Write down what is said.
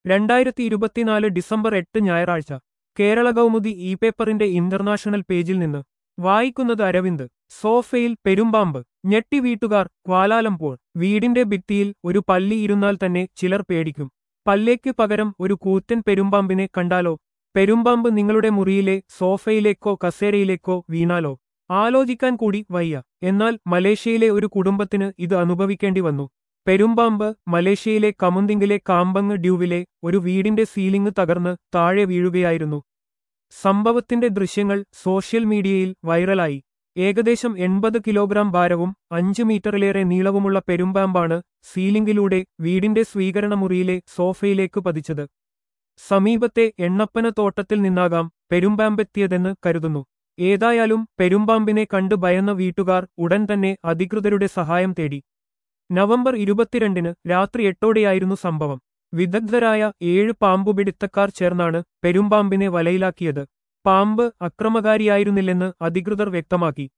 രണ്ടായിരത്തി ഇരുപത്തിനാല് ഡിസംബർ എട്ട് ഞായറാഴ്ച കേരള കൗമുദി ഇ പേപ്പറിന്റെ ഇന്റർനാഷണൽ പേജിൽ നിന്ന് വായിക്കുന്നത് അരവിന്ദ് സോഫയിൽ പെരുമ്പാമ്പ് ഞെട്ടി വീട്ടുകാർ ക്വാലാലംപൂർ വീടിന്റെ ഭിത്തിയിൽ ഒരു പല്ലി ഇരുന്നാൽ തന്നെ ചിലർ പേടിക്കും പല്ലേക്ക് പകരം ഒരു കൂറ്റൻ പെരുമ്പാമ്പിനെ കണ്ടാലോ പെരുമ്പാമ്പ് നിങ്ങളുടെ മുറിയിലെ സോഫയിലേക്കോ കസേരയിലേക്കോ വീണാലോ ആലോചിക്കാൻ കൂടി വയ്യ എന്നാൽ മലേഷ്യയിലെ ഒരു കുടുംബത്തിന് ഇത് അനുഭവിക്കേണ്ടി വന്നു പെരുമ്പാമ്പ് മലേഷ്യയിലെ കമുന്തിങ്കിലെ കാമ്പങ് ഡ്യൂവിലെ ഒരു വീടിന്റെ സീലിംഗ് തകർന്ന് താഴെ വീഴുകയായിരുന്നു സംഭവത്തിന്റെ ദൃശ്യങ്ങൾ സോഷ്യൽ മീഡിയയിൽ വൈറലായി ഏകദേശം എൺപത് കിലോഗ്രാം ഭാരവും അഞ്ച് മീറ്ററിലേറെ നീളവുമുള്ള പെരുമ്പാമ്പാണ് സീലിംഗിലൂടെ വീടിന്റെ സ്വീകരണ മുറിയിലെ സോഫയിലേക്ക് പതിച്ചത് സമീപത്തെ എണ്ണപ്പന തോട്ടത്തിൽ നിന്നാകാം പെരുമ്പാമ്പെത്തിയതെന്ന് കരുതുന്നു ഏതായാലും പെരുമ്പാമ്പിനെ കണ്ടു ഭയന്ന വീട്ടുകാർ ഉടൻ തന്നെ അധികൃതരുടെ സഹായം തേടി നവംബർ ഇരുപത്തിരണ്ടിന് രാത്രി എട്ടോടെയായിരുന്നു സംഭവം വിദഗ്ധരായ ഏഴ് പാമ്പുപിടുത്തക്കാർ ചേർന്നാണ് പെരുമ്പാമ്പിനെ വലയിലാക്കിയത് പാമ്പ് അക്രമകാരിയായിരുന്നില്ലെന്ന് അധികൃതർ വ്യക്തമാക്കി